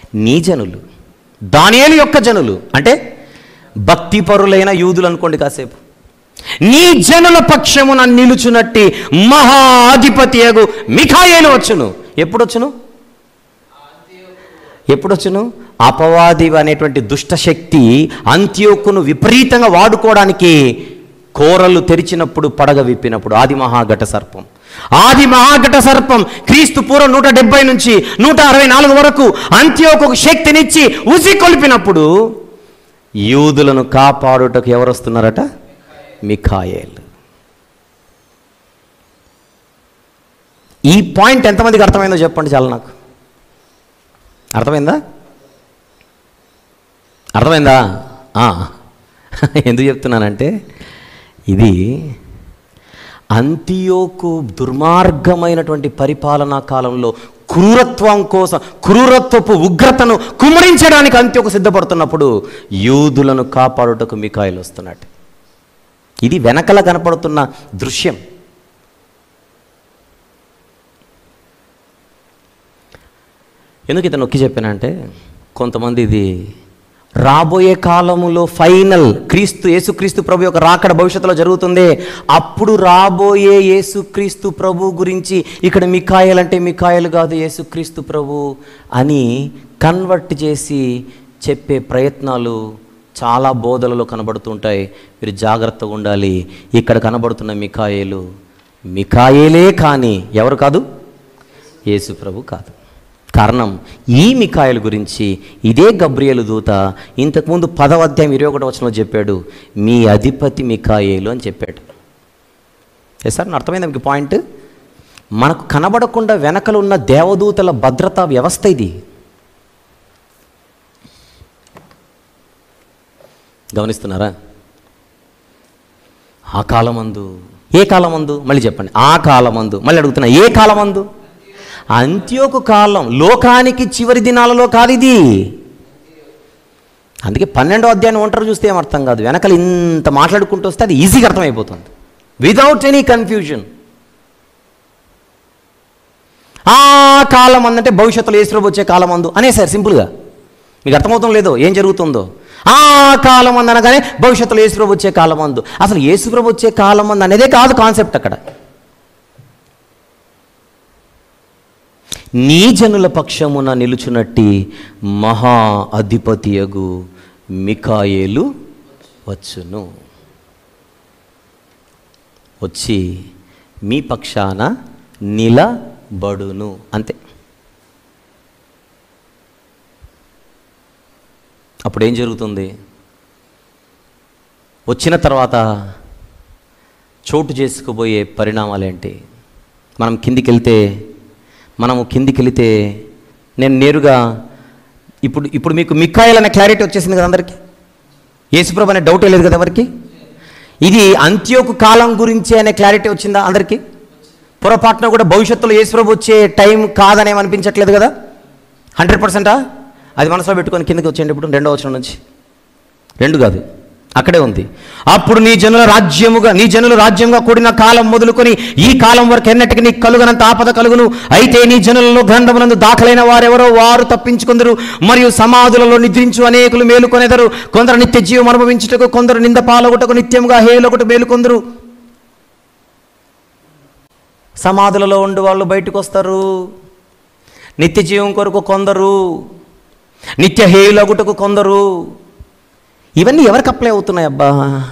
నీ జనులు దానియేలు యొక్క జనులు అంటే భక్తిపరులైన యూదులు అనుకోండి కాసేపు నీ జనుల పక్షమున నిలుచునట్టి మహా అధిపతియగు మిఖాయేలు వచ్చును ఎప్పుడొచ్చును ఎప్పుడొచ్చును అపవాది అనేటువంటి దుష్టశక్తి అంత్యోకును విపరీతంగా వాడుకోవడానికి కోరలు తెరిచినప్పుడు పడగ విప్పినప్పుడు ఆది మహాఘట సర్పం ఆది మహాఘట సర్పం క్రీస్తు పూర్వం నూట డెబ్బై నుంచి నూట అరవై నాలుగు వరకు అంత్యోకు శక్తినిచ్చి ఉసి కొలిపినప్పుడు యూదులను కాపాడుటకు ఎవరు వస్తున్నారట మిఖాయేల్ ఈ పాయింట్ ఎంతమందికి అర్థమైందో చెప్పండి చాలా నాకు అర్థమైందా అర్థమైందా ఆ. ఎందుకు చెప్తున్నానంటే ఇది అంతియోకు దుర్మార్గమైనటువంటి పరిపాలనా కాలంలో క్రూరత్వం కోసం క్రూరత్వపు ఉగ్రతను కుమరించడానికి అంత్యోకు సిద్ధపడుతున్నప్పుడు యూదులను కాపాడుటకు మికాయలు వస్తున్నట్టు ఇది వెనకల కనపడుతున్న దృశ్యం ఎందుకు ఇతను నొక్కి చెప్పానంటే కొంతమంది ఇది రాబోయే కాలములో ఫైనల్ క్రీస్తు యేసుక్రీస్తు ప్రభు యొక్క రాకడ భవిష్యత్తులో జరుగుతుంది అప్పుడు రాబోయే యేసుక్రీస్తు ప్రభు గురించి ఇక్కడ మికాయలు అంటే మికాయలు కాదు యేసుక్రీస్తు ప్రభు అని కన్వర్ట్ చేసి చెప్పే ప్రయత్నాలు చాలా బోధలలో కనబడుతుంటాయి మీరు జాగ్రత్తగా ఉండాలి ఇక్కడ కనబడుతున్న మికాయేలు మికాయేలే కానీ ఎవరు కాదు యేసు ప్రభు కాదు కారణం ఈ మికాయల గురించి ఇదే గబ్రియలు దూత ఇంతకుముందు పదవ అధ్యాయం ఇరవై ఒకటి వచనంలో చెప్పాడు మీ అధిపతి మికాయేలు అని చెప్పాడు ఏ సార్ నా అర్థమైందా మీకు పాయింట్ మనకు కనబడకుండా వెనకలు ఉన్న దేవదూతల భద్రతా వ్యవస్థ ఇది గమనిస్తున్నారా ఆ కాలమందు ఏ కాలమందు మళ్ళీ చెప్పండి ఆ కాలమందు మళ్ళీ అడుగుతున్నా ఏ కాలమందు అంత్యోకు కాలం లోకానికి చివరి దినాలలో కాదు ఇది అందుకే పన్నెండో అధ్యాయం ఒంటరి చూస్తే ఏం అర్థం కాదు వెనకలు ఇంత మాట్లాడుకుంటూ వస్తే అది ఈజీగా అర్థమైపోతుంది వితౌట్ ఎనీ కన్ఫ్యూజన్ ఆ కాలం అందంటే భవిష్యత్తులో ఏసులో వచ్చే కాలం అందు అనేసారు సింపుల్గా మీకు అర్థమవుతుందో లేదో ఏం జరుగుతుందో ఆ కాలం అందు అనగానే భవిష్యత్తులో ఏసుప్రభు వచ్చే కాలం అందు అసలు ఏసుప్రభు వచ్చే కాలం అందు అనేదే కాదు కాన్సెప్ట్ అక్కడ నీ జనుల పక్షమున నిలుచునట్టి మహా అధిపతియగు మికాయేలు వచ్చును వచ్చి మీ పక్షాన నిలబడును అంతే అప్పుడు ఏం జరుగుతుంది వచ్చిన తర్వాత చోటు చేసుకుపోయే పరిణామాలు ఏంటి మనం కిందికి వెళ్తే మనము కిందికి వెళితే నేను నేరుగా ఇప్పుడు ఇప్పుడు మీకు మిక్కాయలు అనే క్లారిటీ వచ్చేసింది కదా అందరికీ యేసుప్రభు అనే డౌటే లేదు కదా ఎవరికి ఇది అంత్యోకు కాలం గురించి అనే క్లారిటీ వచ్చిందా అందరికీ పొరపాటున కూడా భవిష్యత్తులో యేసుప్రభు వచ్చే టైం కాదనేం అనిపించట్లేదు కదా హండ్రెడ్ పర్సెంటా అది మనసులో పెట్టుకొని కిందకి వచ్చేయండి ఇప్పుడు రెండో వచనం నుంచి రెండు కాదు అక్కడే ఉంది అప్పుడు నీ జనుల రాజ్యముగా నీ జనుల రాజ్యంగా కూడిన కాలం మొదలుకొని ఈ కాలం వరకు ఎన్నటికి నీ కలుగనంత ఆపద కలుగును అయితే నీ జనులలో గ్రంథమునందు దాఖలైన వారెవరో వారు తప్పించుకుందరు మరియు సమాధులలో నిద్రించు అనేకులు మేలుకొనేదరు కొందరు నిత్య జీవం అనుభవించుటకు కొందరు నింద పాలగుటకు నిత్యముగా హేయులొకటి మేలుకొందరు సమాధులలో ఉండి వాళ్ళు బయటకు వస్తారు నిత్య జీవం కొరకు కొందరు నిత్య హేయులగుటకు కొందరు ఇవన్నీ ఎవరికి అప్లై అవుతున్నాయి అబ్బా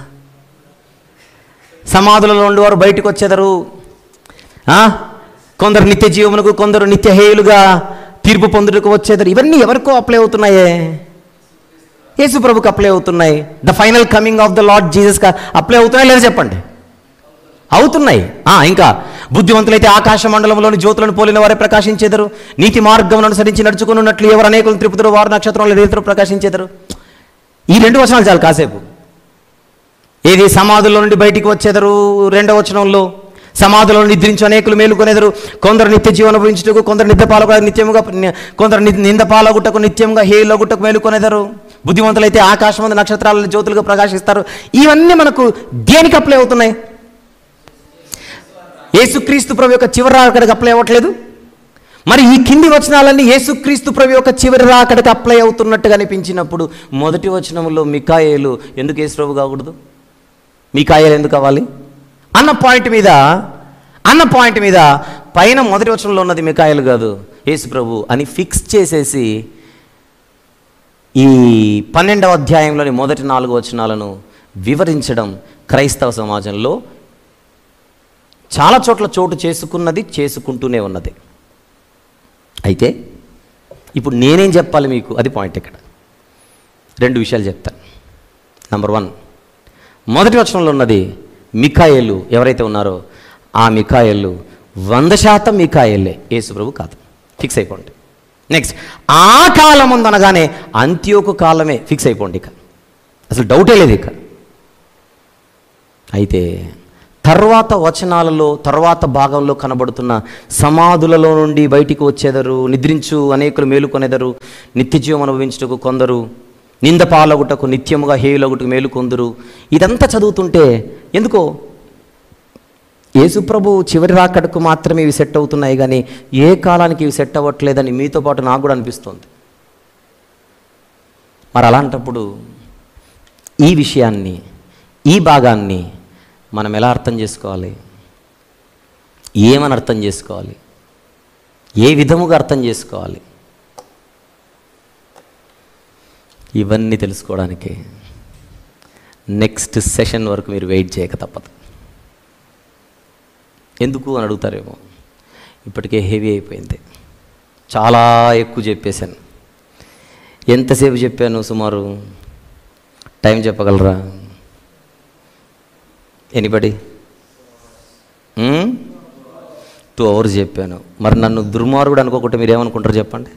సమాధులలో ఉండేవారు బయటకు వచ్చేదరు ఆ? కొందరు నిత్య జీవమునకు కొందరు నిత్య హేయులుగా తీర్పు పొందుటకు వచ్చేదరు ఇవన్నీ ఎవరికో అప్లై అవుతున్నాయే యేసు ప్రభుకి అప్లై అవుతున్నాయి the final coming of the Lord Jesus apply అవుతున్నాయి లేదా చెప్పండి అవుతున్నాయి ఆ, ఇంకా బుద్ధివంతులైతే ఆకాశ మండలంలోని జ్యోతులను పోలిన వారే ప్రకాశించేదరు నీతి మార్గం అనుసరించి నడుచుకున్నట్లు ఎవరు అనేకులు త్రిపుతురు వారు నక్షత్రంలో రీతిలో ప్రకాశించేదరు ఈ రెండు వచనాలు చాలు కాసేపు ఏది సమాధుల్లో నుండి బయటికి వచ్చేదరు రెండవ వచనంలో సమాధులలో నిద్రించు అనేకులు మేలుకొనేదరు కొందరు నిత్య జీవన అనుభవించుటకు కొందరు నిద్ర పాలగు నిత్యముగా కొందరు ని- నింద పాలగుటకు నిత్యంగా హేలగుటకు మేలుకొనేదరు బుద్ధిమంతులైతే ఆకాశం మీద నక్షత్రాల జ్యోతులుగా ప్రకాశిస్తారు ఇవన్నీ మనకు దేనికి అప్లై అవుతున్నాయి యేసుక్రీస్తు ప్రభు యొక్క చివరి రాకడికి అప్లై అవ్వట్లేదు మరి ఈ కింది వచనాలన్నీ యేసుక్రీస్తు ప్రభు యొక్క చివరి రాకడికి అప్లై అవుతున్నట్టుగా అనిపించినప్పుడు మొదటి వచనంలో మికాయేలు ఎందుకు యేసు ప్రభు కాకూడదు మికాయేలు ఎందుకు అవ్వాలి అన్న పాయింట్ మీద అన్న పాయింట్ మీద పైన మొదటి వచనంలో ఉన్నది మికాయలు కాదు యేసు ప్రభు అని ఫిక్స్ చేసేసి ఈ పన్నెండవ అధ్యాయంలోని మొదటి నాలుగు వచనాలను వివరించడం క్రైస్తవ సమాజంలో చాలా చోట్ల చోటు చేసుకున్నది చేసుకుంటూనే ఉన్నది అయితే ఇప్పుడు నేనేం చెప్పాలి మీకు అది పాయింట్ ఇక్కడ రెండు విషయాలు చెప్తాను నంబర్ వన్ మొదటి వచనంలో ఉన్నది మికాయలు ఎవరైతే ఉన్నారో ఆ మికాయలు వంద శాతం మికాయలే యేసుప్రభు కాదు ఫిక్స్ అయిపోండి నెక్స్ట్ ఆ కాలం ఉందనగానే అంత్యోకు కాలమే ఫిక్స్ అయిపోండి ఇక అసలు డౌటే లేదు ఇక అయితే తర్వాత వచనాలలో తర్వాత భాగంలో కనబడుతున్న సమాధులలో నుండి బయటికి వచ్చేదరు నిద్రించు అనేకులు మేలుకొనేదరు నిత్యజీవం అనుభవించుటకు కొందరు నింద పాలగుటకు నిత్యముగా హేయులగుటకు మేలుకొందరు ఇదంతా చదువుతుంటే ఎందుకో యేసుప్రభు చివరి రాకడకు మాత్రమే ఇవి సెట్ అవుతున్నాయి కానీ ఏ కాలానికి ఇవి సెట్ అవ్వట్లేదని మీతో పాటు నాకు కూడా అనిపిస్తుంది మరి అలాంటప్పుడు ఈ విషయాన్ని ఈ భాగాన్ని మనం ఎలా అర్థం చేసుకోవాలి ఏమని అర్థం చేసుకోవాలి ఏ విధముగా అర్థం చేసుకోవాలి ఇవన్నీ తెలుసుకోవడానికి నెక్స్ట్ సెషన్ వరకు మీరు వెయిట్ చేయక తప్పదు ఎందుకు అని అడుగుతారేమో ఇప్పటికే హెవీ అయిపోయింది చాలా ఎక్కువ చెప్పేశాను ఎంతసేపు చెప్పాను సుమారు టైం చెప్పగలరా ఎనిబడి టూ అవర్స్ చెప్పాను మరి నన్ను దుర్మార్గుడు అనుకోకుండా మీరు ఏమనుకుంటారు చెప్పండి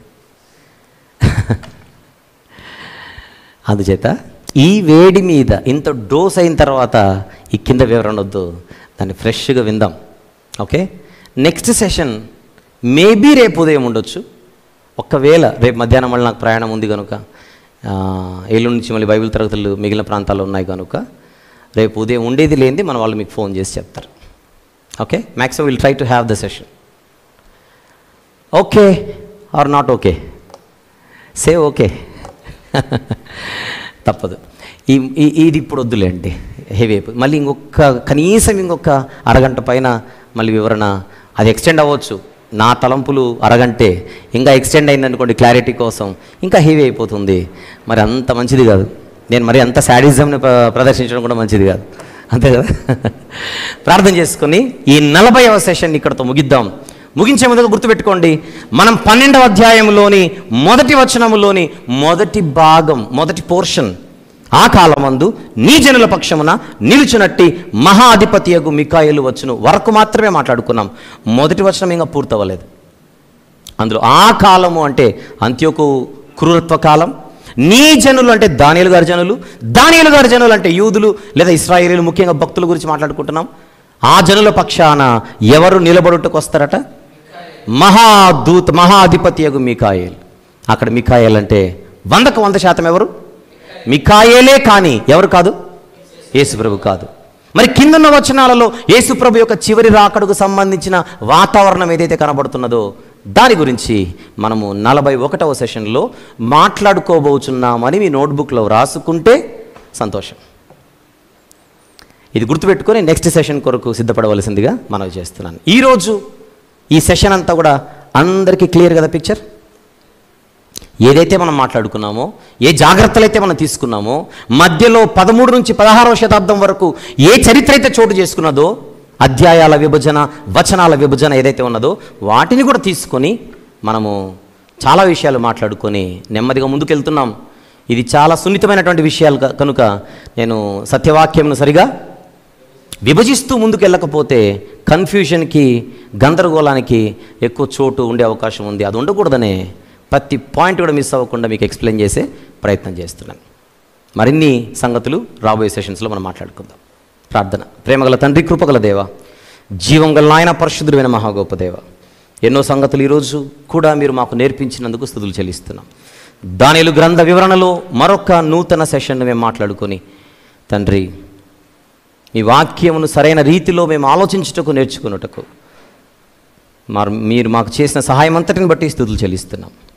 అందుచేత ఈ వేడి మీద ఇంత డోస్ అయిన తర్వాత ఈ కింద వివరణ వద్దు దాన్ని ఫ్రెష్గా విందాం ఓకే నెక్స్ట్ సెషన్ మేబీ రేపు ఉదయం ఉండొచ్చు ఒక్కవేళ రేపు మధ్యాహ్నం మళ్ళీ నాకు ప్రయాణం ఉంది కనుక ఆ, ఏలూరు నుంచి మళ్ళీ బైబిల్ తరగతులు మిగిలిన ప్రాంతాల్లో ఉన్నాయి కనుక రేపు ఉదయం ఉండేది లేనిది మన వాళ్ళు మీకు ఫోన్ చేసి చెప్తారు okay maximum will try to have the session okay or not okay say okay తప్పదు ఈ ఈ- ఇది ఇప్పుడు వద్దులేండి హెవీ అయిపోయింది మళ్ళీ ఇంకొక కనీసం ఇంకొక అరగంట పైన మళ్ళీ వివరణ అది ఎక్స్టెండ్ అవ్వచ్చు నా తలంపులు అరగంటే ఇంకా ఎక్స్టెండ్ అయిందనుకోండి క్లారిటీ కోసం ఇంకా హెవీ అయిపోతుంది మరి అంత మంచిది కాదు నేను మరి అంత శాడిజంని ప్ర- ప్రదర్శించడం కూడా మంచిది కాదు అంతే కదా ప్రార్థన చేసుకొని ఈ నలభైవ సెషన్ ఇక్కడతో ముగిద్దాం ముగించే ముందుగా గుర్తుపెట్టుకోండి మనం పన్నెండవ అధ్యాయంలోని మొదటి వచనములోని మొదటి భాగం మొదటి పోర్షన్ ఆ కాలమందు నీ జనుల పక్షమున నిలుచునట్టి మహా అధిపతియగు మికాయలు వచ్చును వరకు మాత్రమే మాట్లాడుకున్నాం మొదటి వచనం ఇంకా పూర్తవ్వలేదు అందులో ఆ కాలము అంటే అంత్యోకు క్రూరత్వ కాలం నీ జనులు అంటే దానియలు గారి జనులు దానియలు గారి జనులు అంటే యూదులు లేదా ఇస్రాయేలీలు ముఖ్యంగా భక్తుల గురించి మాట్లాడుకుంటున్నాం ఆ జనుల పక్షాన ఎవరు నిలబడుటకు వస్తారట మహాదూత మహాధిపతి యగు మికాయేల్ అక్కడ మికాయేల్ అంటే వందకు వంద శాతం ఎవరు మికాయేలే కానీ ఎవరు కాదు యేసుప్రభు కాదు మరి కిందన్న వచనాలలో యేసుప్రభు యొక్క చివరి రాకడకు సంబంధించిన వాతావరణం ఏదైతే కనబడుతున్నదో దాని గురించి మనము నలభై ఒకటవ సెషన్లో మాట్లాడుకోబోచున్నామని మీ నోట్బుక్లో రాసుకుంటే సంతోషం ఇది గుర్తుపెట్టుకొని నెక్స్ట్ సెషన్ కొరకు సిద్ధపడవలసిందిగా మనవి చేస్తున్నాను ఈరోజు ఈ సెషన్ అంతా కూడా అందరికీ క్లియర్ కదా పిక్చర్ ఏదైతే మనం మాట్లాడుకున్నామో ఏ జాగ్రత్తలు అయితే మనం తీసుకున్నామో మధ్యలో పదమూడు నుంచి పదహారవ శతాబ్దం వరకు ఏ చరిత్ర అయితే చోటు చేసుకున్నదో అధ్యాయాల విభజన వచనాల విభజన ఏదైతే ఉన్నదో వాటిని కూడా తీసుకొని మనము చాలా విషయాలు మాట్లాడుకొని నెమ్మదిగా ముందుకెళ్తున్నాం ఇది చాలా సున్నితమైనటువంటి విషయాలు క- కనుక నేను సత్యవాక్యంను సరిగా విభజిస్తూ ముందుకు వెళ్ళకపోతే కన్ఫ్యూషన్కి గందరగోళానికి ఎక్కువ చోటు ఉండే అవకాశం ఉంది అది ఉండకూడదనే ప్రతి పాయింట్ కూడా మిస్ అవ్వకుండా మీకు ఎక్స్ప్లెయిన్ చేసే ప్రయత్నం చేస్తున్నాను మరిన్ని సంగతులు రాబోయే సెషన్స్లో మనం మాట్లాడుకుందాం ప్రార్థన ప్రేమగల తండ్రి కృపగల దేవ జీవం గల నాయన పరిశుద్ధుడైన మహాగోప దేవ ఎన్నో సంగతులు ఈరోజు కూడా మీరు మాకు నేర్పించినందుకు స్థుతులు చెల్లిస్తున్నాం దానిలు గ్రంథ వివరణలో మరొక నూతన సెషన్ను మేము మాట్లాడుకొని తండ్రి మీ వాక్యమును సరైన రీతిలో మేము ఆలోచించుటకు నేర్చుకున్నటకు మరి మీరు మాకు చేసిన సహాయం అంతటిని బట్టి స్థుతులు చెల్లిస్తున్నాం